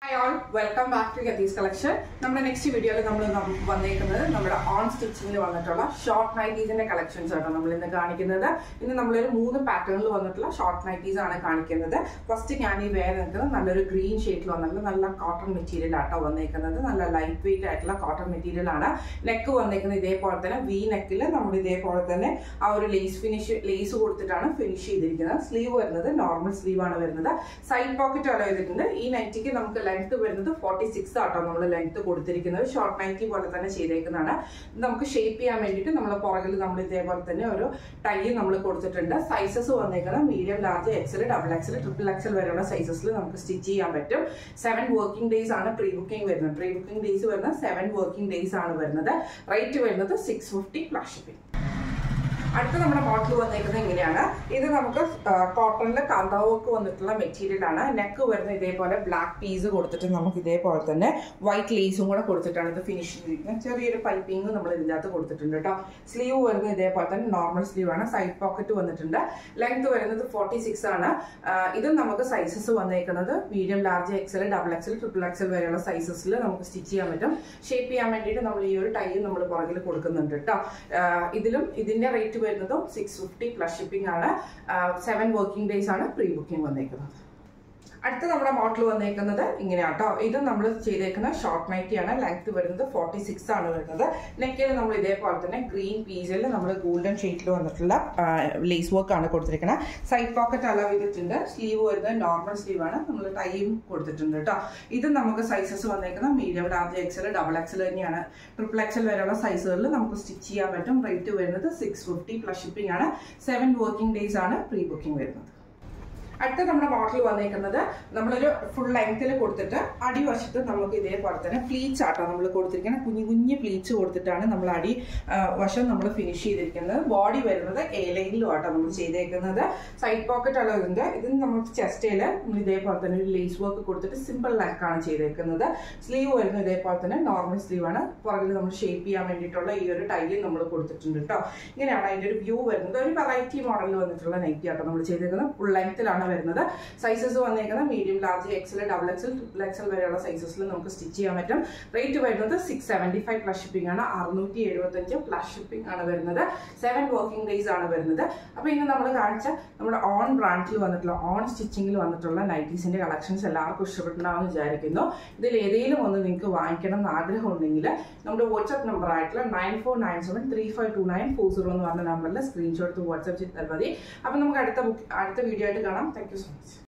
hi all welcome back to Gathees collection നമ്മുടെ next വീഡിയോയിൽ നമ്മൾ വന്നേക്കുന്നത് നമ്മുടെ ഓൺ സ്റ്റിച്ചിങ്ങിൽ വന്നിട്ടുള്ള ഷോർട്ട് നൈറ്റീസിന്റെ കളക്ഷൻസ് ആണ് നമ്മൾ ഇന്ന് കാണിക്കുന്നത് ഇന്ന് നമ്മളൊരു മൂന്ന് പാറ്റേണിൽ വന്നിട്ടുള്ള ഷോർട്ട് നൈറ്റീസ് ആണ് കാണിക്കുന്നത് ഫസ്റ്റ് ഞാൻ ഈ വേറെ നിൽക്കുന്നത് നല്ലൊരു ഗ്രീൻ ഷെയ്ഡിൽ വന്നിട്ടുള്ള നല്ല കോട്ടൺ മെറ്റീരിയൽ ആട്ടോ വന്നേക്കുന്നത് നല്ല ലൈറ്റ് വെയിറ്റ് ആയിട്ടുള്ള കോട്ടൺ മെറ്റീരിയൽ ആണ് നെക്ക് വന്നേക്കുന്നത് ഇതേപോലെ തന്നെ വി നെക്കിൽ നമ്മൾ ഇതേപോലെ തന്നെ ആ ഒരു ലേസ് ഫിനിഷ് ലേസ് കൊടുത്തിട്ടാണ് ഫിനിഷ് ചെയ്തിരിക്കുന്നത് സ്ലീവ് വരുന്നത് നോർമൽ സ്ലീവ് ആണ് വരുന്നത് സൈഡ് പോക്കറ്റ് അലോ ചെയ്തിട്ടുണ്ട് ഈ നൈറ്റിക്ക് നമുക്ക് ലെങ്ത് വരുന്നത് ഫോർട്ടി സിക്സ് ആട്ടോ നമ്മൾ ലെങ്ത് കൊടുത്തിരിക്കുന്നത് ഷോർട്ട് നൈറ്റി പോലെ തന്നെ ചെയ്തേക്കുന്നതാണ് ഇത് നമുക്ക് ഷേപ്പ് ചെയ്യാൻ വേണ്ടിയിട്ട് നമ്മൾ പുറകിൽ നമ്മൾ ഇതേപോലെ തന്നെ ഒരു ടൈ നമ്മൾ കൊടുത്തിട്ടുണ്ട് സൈസസ് വന്നേക്കുന്നത് medium large XL double XL triple XL വരെയുള്ള സൈസസിൽ നമുക്ക് സ്റ്റിച്ച് ചെയ്യാൻ പറ്റും സെവൻ വർക്കിംഗ് ഡേയ്സ് ആണ് പ്രീ ബുക്കിംഗ് വരുന്നത് പ്രീ ബുക്കിംഗ് ഡേയ്സ് വരുന്നത് സെവൻ വർക്കിംഗ് ഡേയ്സ് ആണ് വരുന്നത് റേറ്റ് വരുന്നത് സിക്സ് ഫിഫ്റ്റി പ്ലസ് ഷിപ്പിംഗ് അടുത്ത നമ്മുടെ മോഡൽ വന്നേക്കുന്നത് ഇങ്ങനെയാണ് ഇത് നമുക്ക് കോട്ടണിൽ കാന്താവർക്ക് വന്നിട്ടുള്ള മെറ്റീരിയൽ ആണ് നെക്ക് വരുന്ന ഇതേപോലെ ബ്ലാക്ക് പീസ് കൊടുത്തിട്ട് നമുക്ക് ഇതേപോലെ തന്നെ വൈറ്റ് ലേസും കൂടെ കൊടുത്തിട്ടാണ് ഇത് ഫിനിഷ് ചെയ്തിരിക്കുന്നത് ചെറിയൊരു പൈപ്പിംഗ് നമ്മൾ ഇതിനകത്ത് കൊടുത്തിട്ടുണ്ട് കേട്ടോ സ്ലീവ് വരുന്നത് ഇതേപോലെ തന്നെ നോർമൽ സ്ലീവ് ആണ് സൈഡ് പോക്കറ്റ് വന്നിട്ടുണ്ട് ലെങ്ത് വരുന്നത് ഫോർട്ടി സിക്സ് ആണ് ഇത് നമുക്ക് സൈസസ് വന്നേക്കുന്നത് medium large XL double XL triple XL വരെയുള്ള സൈസസിൽ നമുക്ക് സ്റ്റിച്ച് ചെയ്യാൻ പറ്റും ഷേപ്പ് ചെയ്യാൻ വേണ്ടിയിട്ട് നമ്മൾ ഈ ഒരു ടൈ നമ്മൾ പുറകിൽ കൊടുക്കുന്നുണ്ട് കേട്ടോ ഇതിലും ഇതിന്റെ റേറ്റ് വരുന്നതും സിക്സ് ഫിഫ്റ്റി പ്ലസ് ഷിപ്പിംഗ് ആണ് സെവൻ വർക്കിംഗ് ഡേയ്സ് ആണ് പ്രീ ബുക്കിംഗ് വന്നേക്കുന്നത് അടുത്ത നമ്മുടെ മോഡൽ വന്നേക്കുന്നത് ഇങ്ങനെയാണ് കേട്ടോ ഇത് നമ്മൾ ചെയ്തേക്കുന്ന ഷോർട്ട് നൈറ്റി ആണ് ലെങ്ത് വരുന്നത് ഫോർട്ടി സിക്സ് ആണ് വരുന്നത് നെക്കിൽ നമ്മൾ ഇതേപോലെ തന്നെ ഗ്രീൻ പീസിൽ നമ്മൾ ഗോൾഡൻ ഷെയ്ഡിൽ വന്നിട്ടുള്ള ലേസ് വർക്ക് ആണ് കൊടുത്തിരിക്കുന്നത് സൈഡ് പോക്കറ്റ് അലവ് ചെയ്തിട്ടുണ്ട് സ്ലീവ് വരുന്നത് നോർമൽ സ്ലീവ് ആണ് നമ്മൾ ടൈയും കൊടുത്തിട്ടുണ്ട് കേട്ടോ ഇത് നമുക്ക് സൈസസ് വന്നേക്കുന്നത് medium large XL double XL തന്നെയാണ് ട്രിപ്പിൾ എക്സൽ വരെയുള്ള സൈസുകളിൽ നമുക്ക് സ്റ്റിച്ച് ചെയ്യാൻ പറ്റും റേറ്റ് വരുന്നത് സിക്സ് ഫിഫ്റ്റി പ്ലസ് ഷിപ്പിംഗ് ആണ് സെവൻ വർക്കിംഗ് ഡേയ്സ് ആണ് പ്രീ ബുക്കിംഗ് വരുന്നത് അടുത്ത നമ്മുടെ മോഡൽ വന്നേക്കുന്നത് നമ്മളൊരു ഫുൾ ലെങ്ത്തിൽ കൊടുത്തിട്ട് അടിവശത്ത് നമുക്ക് ഇതേപോലെ തന്നെ പ്ലീറ്റ്സ് ആട്ടോ നമ്മൾ കൊടുത്തിരിക്കുന്നത് കുഞ്ഞു കുഞ്ഞു പ്ലീറ്റ്സ് കൊടുത്തിട്ടാണ് നമ്മൾ അടി വശം നമ്മൾ ഫിനിഷ് ചെയ്തിരിക്കുന്നത് ബോഡി വരുന്നത് എ ലൈനിലും ആട്ടോ നമ്മൾ ചെയ്തേക്കുന്നത് സൈഡ് പോക്കറ്റ് ഉള്ളതുണ്ട് ഇതിന് നമ്മൾ ചെസ്റ്റയിൽ നമ്മൾ ഇതേപോലെ തന്നെ ഒരു ലേസ് വർക്ക് കൊടുത്തിട്ട് സിമ്പിൾ നെക്കാണ് ചെയ്തേക്കുന്നത് സ്ലീവ് വരുന്നത് ഇതേപോലെ തന്നെ നോർമൽ സ്ലീവ് ആണ് പുറകിൽ നമ്മൾ ഷേപ്പ് ചെയ്യാൻ വേണ്ടിയിട്ടുള്ള ഈ ഒരു ടൈൽ നമ്മൾ കൊടുത്തിട്ടുണ്ട് കേട്ടോ ഇങ്ങനെയാണ് അതിൻ്റെ ഒരു വ്യൂ വരുന്നത് ഒരു വെറൈറ്റി മോഡലിൽ വന്നിട്ടുള്ള നൈറ്റി ആട്ടോ നമ്മൾ ചെയ്തേക്കുന്നത് ഫുൾ ലെങ്ത്തിലാണ് വരുന്നത് സൈസസ് വന്നേക്കുന്നത് medium large XL double XL triple XL വരെയുള്ള സൈസസിൽ നമുക്ക് സ്റ്റിച്ച് ചെയ്യാൻ പറ്റും റേറ്റ് വരുന്നത് six seventy five plus shipping ആണ് അറുന്നൂറ്റി എഴുപത്തഞ്ച് പ്ലസ് ഷിപ്പിംഗ് ആണ് വരുന്നത് സെവൻ വർക്കിംഗ് ഡേയ്സ് ആണ് വരുന്നത് അപ്പോൾ ഇന്ന് നമ്മൾ കാണിച്ച നമ്മുടെ ഓൺ ബ്രാൻഡിൽ വന്നിട്ടുള്ള ഓൺ സ്റ്റിച്ചിങ്ങിൽ വന്നിട്ടുള്ള നൈറ്റീസിന്റെ കളക്ഷൻസ് എല്ലാവർക്കും ഇഷ്ടപ്പെട്ടുണ്ടാവുമെന്ന് വിചാരിക്കുന്നു ഇതിൽ ഏതെങ്കിലും ഒന്ന് നിങ്ങൾക്ക് വാങ്ങിക്കണം എന്ന് ആഗ്രഹം ഉണ്ടെങ്കിൽ നമ്മുടെ വാട്സ്ആപ്പ് നമ്പർ ആയിട്ടുള്ള nine four nine seven three five two nine four zero എന്ന് പറഞ്ഞ നമ്പറിൽ സ്ക്രീൻഷോട്ട് വാട്സ്ആപ്പ് ചെയ്താൽ മതി അപ്പോൾ നമുക്ക് അടുത്ത ബുക്ക് അടുത്ത വീഡിയോ ആയിട്ട് കാണാം താങ്ക് യു സോ മച്ച്